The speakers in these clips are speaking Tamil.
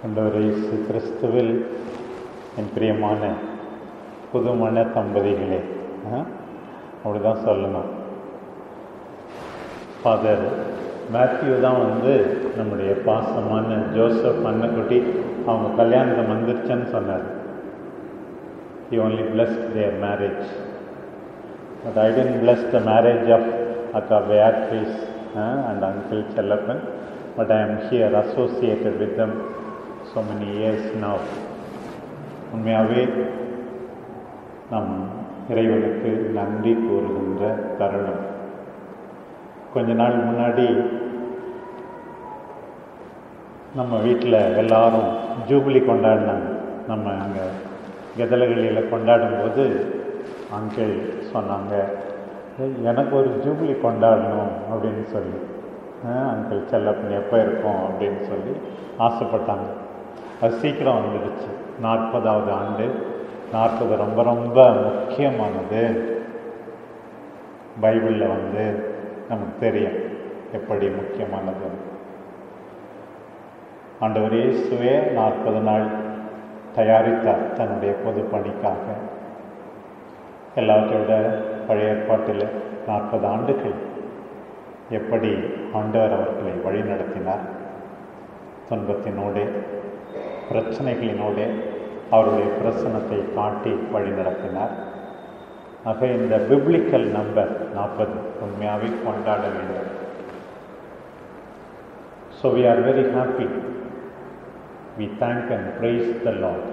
ஆண்டவர் இயேசு கிறிஸ்துவில் என் பிரியமான புதுமண தம்பதிகளே ஆ? அப்படிதான் சொல்லணும் ஃபாதர் மேத்யூ தான் வந்து நம்முடைய பாசமான ஜோசப் அன்னக்குட்டி அவங்க கல்யாணத்தை வந்துருச்சுன்னு சொன்னார் he only blessed their marriage but I didn't bless the marriage of Akka Beatrice uh, and Uncle Chellappan but I am here associated with them so many years now உண்மையாகவே நம் இறைவனுக்கு நன்றி கூறுகின்ற தருணம் கொஞ்ச நாள் முன்னாடி நம்ம வீட்டில் எல்லாரும் ஜூபிலி கொண்டாடினாங்க நம்ம அங்கே கெதலகளியில் கொண்டாடும்போது அங்கிள் சொன்னாங்க "ஏய், எனக்கு ஒரு ஜூபிலி கொண்டாடணும் அப்படின்னு சொல்லி அங்கிள் செல்லப்பன் எப்போ இருக்கும் அப்படின்னு சொல்லி ஆசைப்பட்டாங்க அது சீக்கிரம் வந்துடுச்சு நாற்பதாவது ஆண்டு நாற்பது ரொம்ப ரொம்ப முக்கியமானது பைபிளில் வந்து நமக்கு தெரியும் எப்படி முக்கியமானது ஆண்டவர் இயேசுவே நாற்பது நாள் தயாரித்தார் தன்னுடைய பொது பணிக்காக எல்லாவற்றை விட பழைய ஏற்பாட்டில் நாற்பது ஆண்டுகள் எப்படி ஆண்டவர் அவர்களை வழிநடத்தினார் துன்பத்தினோடே பிரச்சனைகளினோடே அவருடைய பிரசனத்தை காட்டி வழிநடத்தினார் ஆக இந்த பிப்ளிக்கல் நம்பர் நாற்பது உண்மையாகவே கொண்டாட வேண்டும் so we are very happy we thank and praise the lord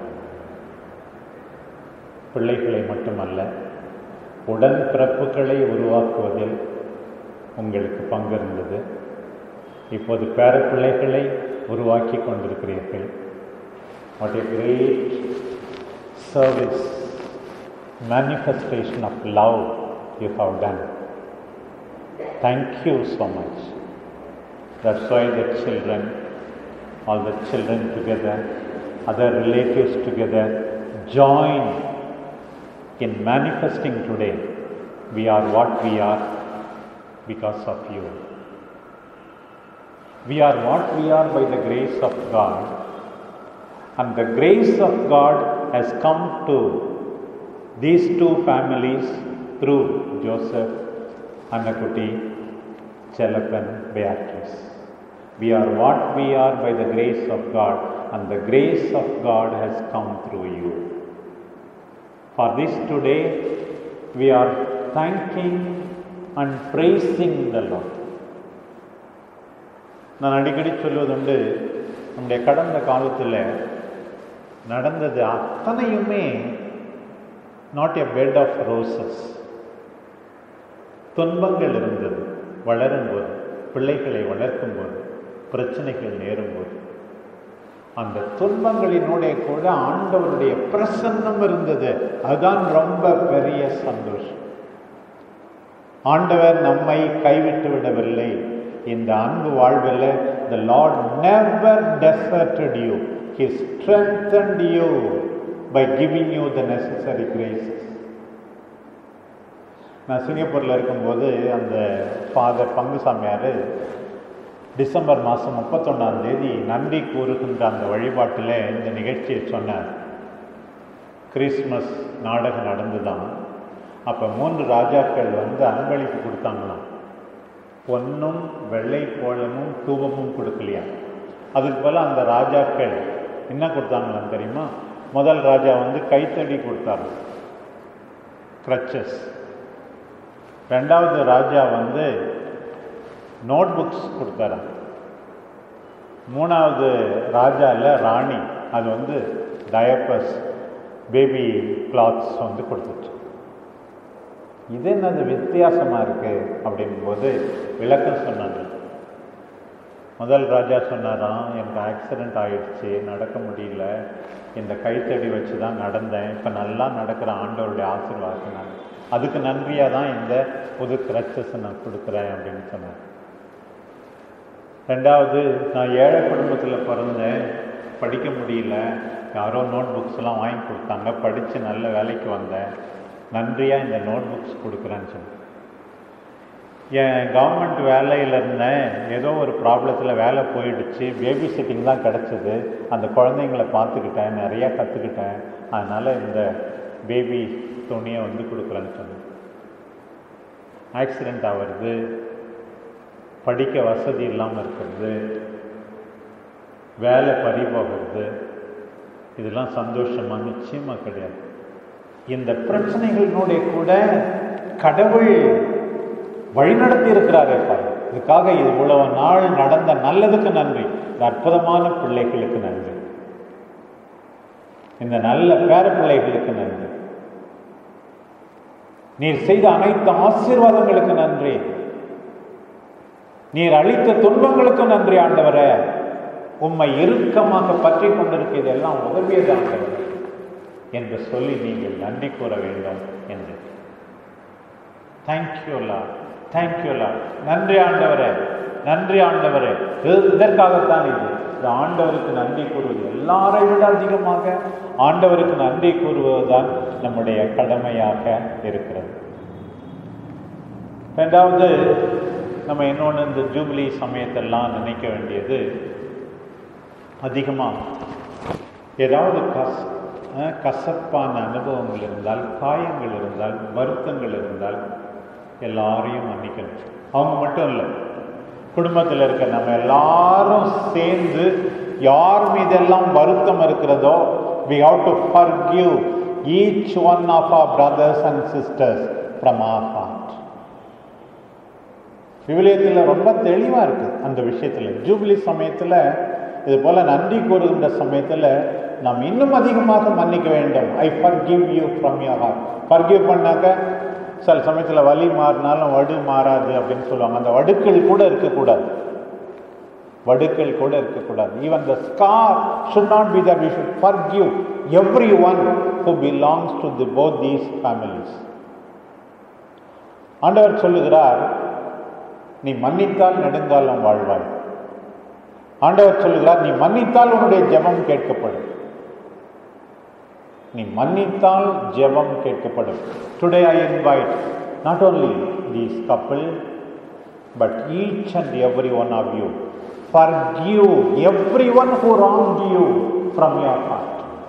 பிள்ளைகளை மட்டுமல்ல உடன் பிறப்புகளை உருவாக்குவதில் உங்களுக்கு பங்கு இருந்தது இப்போது பேர பிள்ளைகளை உருவாக்கி கொண்டிருக்கிறீர்கள் what a great service manifestation of love you have done thank you so much that's why the children all the children together other relatives together join in manifesting today we are what we are because of you we are what we are by the grace of god and the grace of God has come to these two families through Joseph, Annakutti, Chelapan, Beatrice. We are what we are by the grace of God, and the grace of God has come through you. For this today, we are thanking and praising the Lord. நான் அடிக்கடி சொல்வதுண்டு நம்முடைய கடந்த காலத்தில் நடந்தது அத்தனையுமே not a bed of roses துன்பங்கள் இருந்தது வளரும்போது பிள்ளைகளை வளர்க்கும்போது பிரச்சனைகள் நேரும்போது அந்த துன்பங்களினுடைய கூட ஆண்டவருடைய பிரசன்னம் இருந்தது அதுதான் ரொம்ப பெரிய சந்தோஷம் ஆண்டவர் நம்மை கைவிட்டு விடவில்லை இந்த அன்பு வாழ்வில் the lord never deserted you he strengthened you by giving you the necessary graces நான் சிங்கப்பூரில் இருக்கும்போது அந்த ஃபாதர் பங்குசாமியார் டிசம்பர் மாதம் முப்பத்தொன்னாம் தேதி நன்றி கூறுகின்ற அந்த வழிபாட்டில் இந்த நிகழ்ச்சியை சொன்னார் கிறிஸ்மஸ் நாடகம் நடந்துதான் அப்போ மூன்று ராஜாக்கள் வந்து அன்பளிப்பு கொடுத்தாங்களாம் பொன்னும் வெள்ளை கோலமும் தூபமும் கொடுக்கலையா அதுக்கு போல அந்த ராஜாக்கள் என்ன கொடுத்தாங்களாம் தெரியுமா முதல் ராஜா வந்து கைத்தடி கொடுத்தாரு கிரச்சஸ் ரெண்டாவது ராஜா வந்து நோட் புக்ஸ் கொடுத்தாரு மூணாவது ராஜா இல்லை ராணி அது வந்து டயப்பர்ஸ் பேபி கிளாத்ஸ் வந்து கொடுத்துச்சு இது என்னது வித்தியாசமாக இருக்கு அப்படிங்கும்போது விளக்கம் சொன்னாங்க முதல் ராஜா சொன்னாராம் எனக்கு ஆக்சிடெண்ட் ஆயிடுச்சு நடக்க முடியல இந்த கைத்தடி வச்சு தான் நடந்தேன் இப்போ நல்லா நடக்கிற ஆண்டவருடைய ஆசீர்வாதம் அதுக்கு நன்றியாக தான் இந்த புது கிரச்சஸ் நான் கொடுக்குறேன் அப்படின்னு சொன்னேன் ரெண்டாவது நான் ஏழை குடும்பத்தில் பிறந்தேன் படிக்க முடியல யாரோ நோட் புக்ஸ் எல்லாம் வாங்கி கொடுத்தாங்க படித்து நல்ல வேலைக்கு வந்தேன் நன்றியாக இந்த நோட் புக்ஸ் கொடுக்குறேன்னு சொன்னேன் என் கவர்மெண்ட் வேலையில் இருந்தேன் ஏதோ ஒரு ப்ராப்ளத்தில் வேலை போயிடுச்சு பேபி சிட்டிங் தான் கிடச்சிது அந்த குழந்தைங்கள பார்த்துக்கிட்டேன் நிறையா கற்றுக்கிட்டேன் அதனால் இந்த பேபி துணியை வந்து கொடுக்குறேன்னு சொன்னேன் ஆக்சிடெண்ட் ஆகிறது படிக்க வசதி இல்லாமல் இருக்கிறது வேலை பறி போகிறது இதெல்லாம் சந்தோஷமா நிச்சயமா கிடையாது இந்த பிரச்சனைகளினுடைய கூட கடவுள் வழிநடத்தி இருக்கிறாரே பாரு இதுக்காக இவ்வளவு நாள் நடந்த நல்லதுக்கு நன்றி இந்த அற்புதமான பிள்ளைகளுக்கு நன்றி இந்த நல்ல பேர பிள்ளைகளுக்கு நன்றி நீர் செய்த அனைத்து ஆசீர்வாதங்களுக்கு நன்றி நீர் அளித்த துன்பங்களுக்கு நன்றி ஆண்டவரே உம்மை இறுக்கமாக பற்றி கொண்டிருக்க இதெல்லாம் உதவியது ஆண்டவரே என்று சொல்லி நீங்கள் நன்றி கூற வேண்டும் என்று தேங்க்யூலா தேங்க்யூலா நன்றி ஆண்டவரே நன்றி ஆண்டவரே இது- இதற்காகத்தான் இது இந்த ஆண்டவருக்கு நன்றி கூறுவது எல்லாரை விட அதிகமாக ஆண்டவருக்கு நன்றி கூறுவதுதான் நம்முடைய கடமையாக இருக்கிறது ரெண்டாவது நம்ம இன்னொன்று இந்த ஜூபிலி சமயத்தெல்லாம் நினைக்க வேண்டியது அதிகமாக ஏதாவது கஸ் அஹ், கசப்பான அனுபவங்கள் இருந்தால் காயங்கள் இருந்தால் வருத்தங்கள் இருந்தால் எல்லாரையும் மன்னிக்கணும் அவங்க மட்டும் இல்லை குடும்பத்தில் இருக்க நம்ம எல்லாரும் சேர்ந்து யார் மீதெல்லாம் வருத்தம் இருக்கிறதோ we have to forgive each one of our brothers and sisters from our heart விவிலியத்தில் ரொம்ப தெளிவாக இருக்குது அந்த விஷயத்தில் ஜூபிலி சமயத்தில் இது போல் நன்றி கூறுகின்ற சமயத்தில் நாம் இன்னும் அதிகமாக மன்னிக்க வேண்டும் I forgive you from your heart forgive பண்ணாக்க சில சமயத்தில் வலி மாறினாலும் வடு மாறாது அப்படின்னு சொல்லுவாங்க அந்த வடுக்கள் கூட இருக்கக்கூடாது வடுக்கள் கூட இருக்கக்கூடாது even the scar should not be that we should forgive every one who belongs to the both these families ஆண்டவர் சொல்லுகிறார் நீ மன்னித்தால் நெடுங்காலம் வாழ்வாய் ஆண்டவர் சொல்லுகிறார் நீ மன்னித்தால் உன்னுடைய ஜெபம் கேட்கப்படும் நீ மன்னித்தால் ஜெபம் கேட்கப்படும் today I invite not only these couple but each and every one of you forgive everyone who wronged you from your heart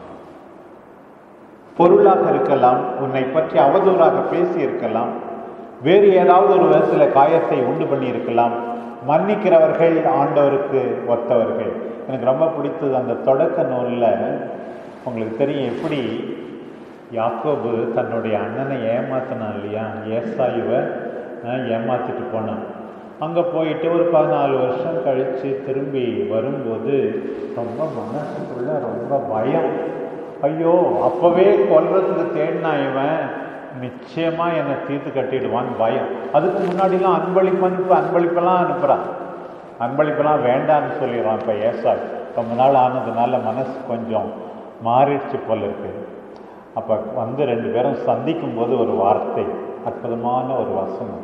பொருளாக இருக்கலாம் உன்னை பற்றி அவதூறாக பேசி இருக்கலாம் வேறு ஏதாவது ஒரு விதத்தில் காயத்தை உண்டு பண்ணி இருக்கலாம் மன்னிக்கிறவர்கள் ஆண்டவருக்கு ஒத்தவர்கள் எனக்கு ரொம்ப பிடித்தது அந்த தொடக்க நூலில் உங்களுக்கு தெரியும் எப்படி யாக்கோபு தன்னுடைய அண்ணனை ஏமாத்தினான் இல்லையா ஏசாயுவை அஹ், ஏமாத்திட்டு போனான் அங்கே போயிட்டு ஒரு பதினாலு வருஷம் கழித்து திரும்பி வரும்போது ரொம்ப மனசுக்குள்ள ரொம்ப பயம் ஐயோ அப்போவே கொல்றதுக்கு தேடினா இவன் நிச்சயமா என்னை தீர்த்து கட்டிடுவான்னு பயம் அதுக்கு முன்னாடிலாம் அன்பளிப்பு அனுப்பு அன்பளிப்பெல்லாம் அனுப்புகிறான் அன்பளிப்பெல்லாம் வேண்டான்னு சொல்லிடுறான் இப்போ ஏசா ரொம்ப நாள் ஆனதுனால மனசு கொஞ்சம் மாறிடுச்சு போல இருக்கு அப்போ வந்து ரெண்டு பேரும் சந்திக்கும் போது ஒரு வார்த்தை அற்புதமான ஒரு வசனம்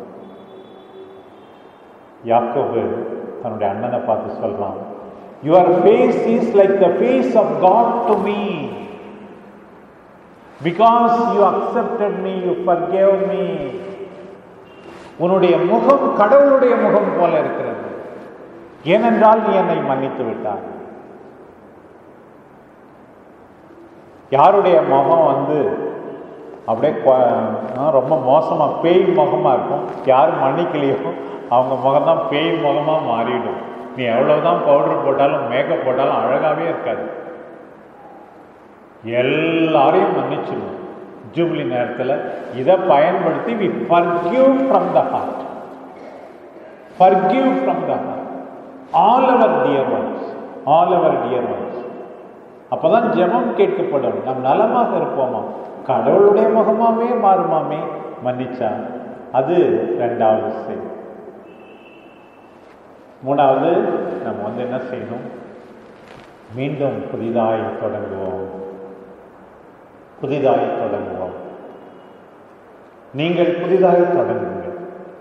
யாக்கோபு தன்னுடைய அண்ணனை பார்த்து சொல்றான் your face is like the face of God to me because you accepted me you forgave me உன்னுடைய முகம் கடவுளுடைய முகம் போல இருக்கிறது ஏனென்றால் நீ என்னை மன்னித்து விட்டாய் யாருடைய முகம் வந்து அப்படியே கொ- ஆ, ரொம்ப மோசமா பேய் முகமா இருக்கும் யாரும் மன்னிக்கலையோ அவங்க முகம்தான் பேய் முகமா மாறிடும் நீ எவ்வளவுதான் பவுடர் போட்டாலும் மேக்கப் போட்டாலும் அழகாவே இருக்காது எல்லாரையும் மன்னிச்சிடணும் ஜூப்ளி நேரத்தில் இதை பயன்படுத்தி we forgive from the heart forgive from the heart all our dear ones all our dear ones அப்பதான் ஜெபம் கேட்கப்படும் நாம் நலமாக இருப்போமா கடவுளுடைய முகமாவே மாறுமாமே மன்னிச்சா அது ரெண்டாவது செய்யும் மூணாவது நம்ம வந்து என்ன செய்யணும் மீண்டும் புதிதாய் தொடங்குவோம் புதிதாய் தொடங்குவோம் நீங்கள் புதிதாய் தொடங்குங்கள்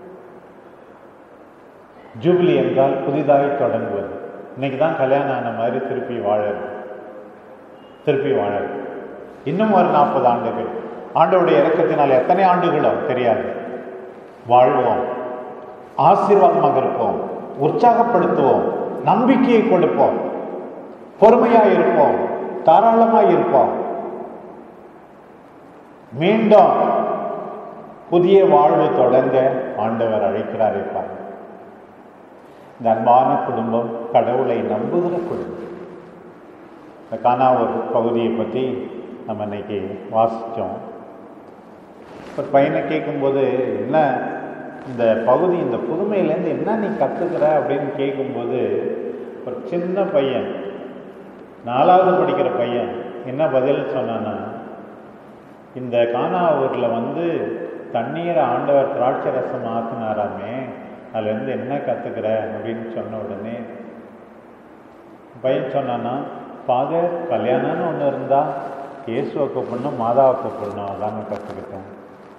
ஜூபிலி என்றால் புதிதாய் தொடங்குவது இன்னைக்கு தான் கல்யாணம் ஆன மாதிரி திருப்பி வாழறது திருப்பி வாழறது இன்னும் ஒரு நாற்பது ஆண்டுகள் ஆண்டவருடைய இறக்கத்தினால் எத்தனை ஆண்டுகளோ தெரியாது வாழ்வோம் ஆசீர்வாதமாக இருப்போம் உற்சாகப்படுத்துவோம் நம்பிக்கையை கொடுப்போம் பொறுமையாக இருப்போம் தாராளமாக இருப்போம் மீண்டும் புதிய வாழ்வு தொடங்க ஆண்டவர் அழைக்கிறார் இருப்பார் இந்த அன்பான குடும்பம் கடவுளை நம்புகிற குடும்பம் இந்த காணாவூர் பகுதியை பற்றி நம்ம இன்னைக்கு வாசித்தோம் ஒரு பையனை கேட்கும்போது என்ன இந்த பகுதி இந்த புதுமையிலேருந்து என்ன நீ கற்றுக்கிற அப்படின்னு கேட்கும்போது ஒரு சின்ன பையன் நாலாவது படிக்கிற பையன் என்ன பதில் சொன்னான்னா இந்த காணாவூரில் வந்து தண்ணீரை ஆண்டவர் திராட்சை ரசம் ஆக்குனாராமே அதுலேருந்து என்ன கற்றுக்கிற அப்படின்னு சொன்ன உடனே பையன் சொன்னான்னா ஃபாதர் கல்யாணம்னு ஒன்று இருந்தால் இயேசுவை கூப்பிடணும் மாதாவை கூப்பிடணும் அதாங்க கற்றுக்கிட்டேன்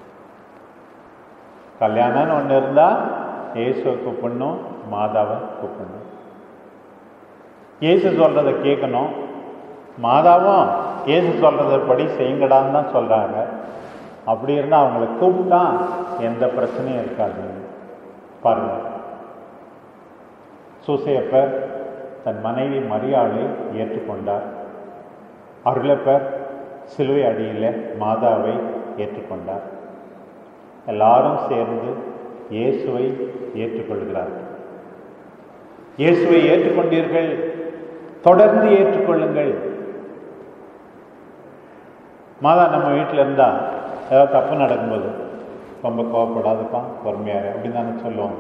கல்யாணம்னு ஒன்று இருந்தால் இயேசுவை கூப்பிடணும் மாதாவை கூப்பிடணும் இயேசு சொல்கிறத கேட்கணும் மாதாவும் இயேசு சொல்கிறத படி செய்யுங்கடான்னு தான் சொல்கிறாங்க அப்படி இருந்தால் அவங்கள கூப்பிட்டா எந்த பிரச்சனையும் இருக்காது பாருங்க சூசையப்பர் தன் மனைவி மரியாளை ஏற்றுக்கொண்டார் அருளப்பர் சிலுவை அடியில் மாதாவை ஏற்றுக்கொண்டார் எல்லாரும் சேர்ந்து இயேசுவை ஏற்றுக்கொள்கிறார்கள் இயேசுவை ஏற்றுக்கொண்டீர்கள் தொடர்ந்து ஏற்றுக்கொள்ளுங்கள் மாதா நம்ம வீட்டில் இருந்தா ஏதாவது தப்பு நடக்கும்போது ரொம்ப கோவப்படாதுப்பா பொறுமையாரு அப்படின்னு தானே சொல்லுவோம்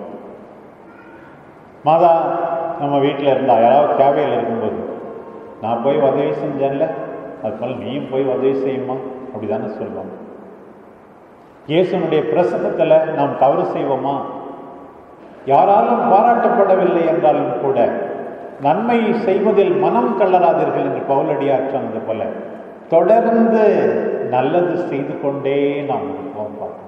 மாதா நம்ம வீட்டில் இருந்தா யாராவது தேவையில் இருக்கும்போது நான் போய் உதவி செஞ்சேன்ல அது போல் நீயும் போய் உதவி செய்யுமா அப்படி தானே சொல்லுவோம் இயேசுனுடைய பிரசங்கத்தில் நாம் தவறு செய்வோமா யாராலும் பாராட்டப்படவில்லை என்றாலும் கூட நன்மை செய்வதில் மனம் கள்ளராதீர்கள் என்று பவுலடியார் சொன்னது போல தொடர்ந்து நல்லது செய்து கொண்டே நாம் இருப்போம் பார்த்தோம்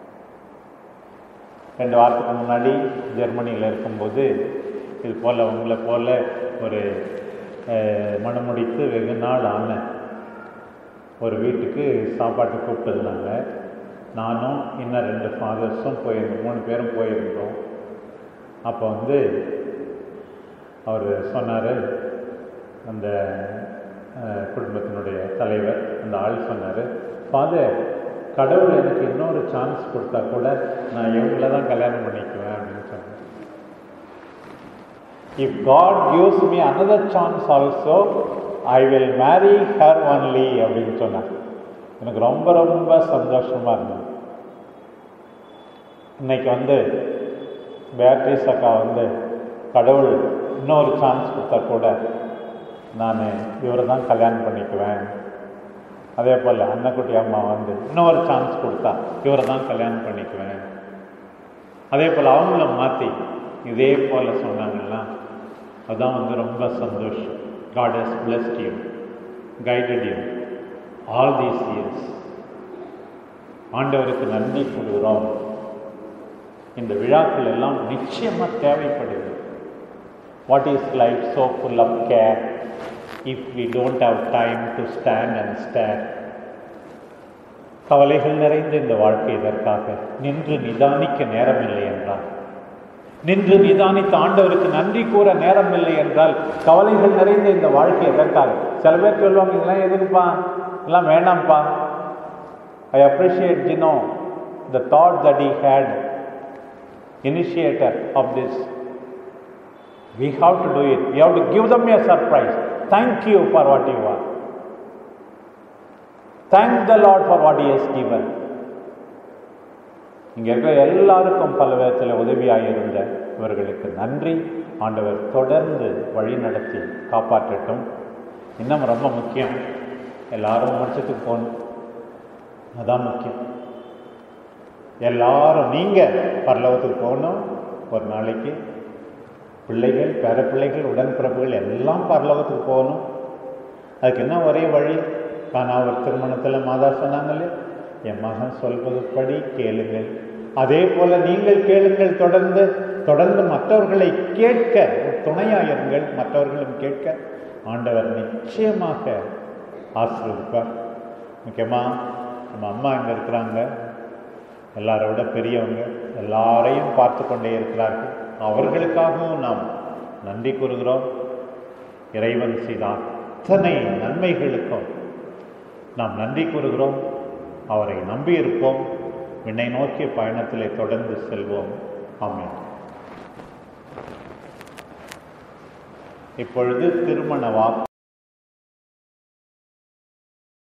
ரெண்டு வாரத்துக்கு முன்னாடி ஜெர்மனியில் இருக்கும்போது இது போல் உங்களை போல ஒரு மனமுடித்து வெகு நாள் ஆன ஒரு வீட்டுக்கு சாப்பாட்டு கூப்பிட்டுருந்தாங்க நானும் இன்னும் ரெண்டு ஃபாதர்ஸும் போயிருந்தோம் மூணு பேரும் போயிருந்தோம் அப்போ வந்து அவர் சொன்னார் அந்த குடும்பத்தினுடைய தலைவர் அந்த ஆள் சொன்னார் ஃபாதர் கடவுள் எனக்கு இன்னொரு சான்ஸ் கொடுத்தா கூட நான் இவங்கள தான் கல்யாணம் பண்ணிக்குவேன் அப்படின்னு சொன்னேன் if God gives me another chance also I will marry her only அப்படின்னு சொன்னார் எனக்கு ரொம்ப ரொம்ப சந்தோஷமாக இருந்தது இன்னைக்கு வந்து பேட்ரிஸ் அக்கா வந்து கடவுள் இன்னொரு சான்ஸ் கொடுத்தா கூட நான் இவரை தான் கல்யாணம் பண்ணிக்குவேன் அதே போல் அன்னக்குட்டி அம்மா வந்து இன்னொரு சான்ஸ் கொடுத்தா இவரை தான் கல்யாணம் பண்ணிக்குவேன் அதே போல் அவங்கள மாற்றி இதே போல் சொன்னாங்கன்னா அதுதான் வந்து ரொம்ப சந்தோஷம் God has blessed you guided you all these years ஆண்டவருக்கு நன்றி கூறுகிறோம் இந்த விழாக்கள் எல்லாம் நிச்சயமாக தேவைப்படுது what is life so full of care if we don't have time to stand and stare கவலைகள் நிறைந்த இந்த வாழ்க்கை இதற்காக நின்று நிதானிக்க நேரமில்லை என்றால் நின்று நிதானித்த ஆண்டவருக்கு நன்றி கூற நேரமில்லை என்றால் கவலைகள் நிறைந்த இந்த வாழ்க்கை எதற்காக சில பேர் சொல்லுவாங்க இதெல்லாம் எதுக்குப்பா இதெல்லாம் வேணாம்ப்பா I appreciate Jino the thought that he had initiator of this we have to do it we have to give them a surprise thank you for what you are thank the lord for what he has given இங்க இருக்கிற எல்லாருக்கும் பல விதத்தில் உதவியாக இருந்த இவர்களுக்கு நன்றி ஆண்டவர் தொடர்ந்து வழி நடத்தி காப்பாற்றட்டும் இன்னும் ரொம்ப முக்கியம் எல்லாரும் முடிச்சதுக்கு போகணும் அதான் முக்கியம் எல்லாரும் நீங்க பரலோகத்துக்கு போகணும் ஒரு நாளைக்கு பிள்ளைகள் பேர பிள்ளைகள் உடன்பிறப்புகள் எல்லாம் பரலோகத்துக்கு போகணும் அதுக்கு என்ன ஒரே வழி காணாவர் திருமணத்தில் மாதா சொன்னாங்களே என் மகன் சொல்வதுபடி கேளுங்கள் அதே போல நீங்கள் கேளுங்கள் தொடர்ந்து தொடர்ந்து மற்றவர்களை கேட்க துணையாயிருங்கள் மற்றவர்களும் கேட்க ஆண்டவர் நிச்சயமாக ஆசீர்வதிப்பார் முக்கியமாக நம்ம அம்மா இங்கே இருக்கிறாங்க எல்லாரை விட பெரியவங்க எல்லாரையும் பார்த்து கொண்டே இருக்கிறார்கள் அவர்களுக்காகவும் நாம் நன்றி கூறுகிறோம் இறைவன் செய்த அத்தனை நன்மைகளுக்கும் நாம் நன்றி கூறுகிறோம் அவரை நம்பியிருப்போம் விண்ணை நோக்கிய பயணத்திலே தொடர்ந்து செல்வோம் ஆமென் இப்பொழுது திருமண வாக்கு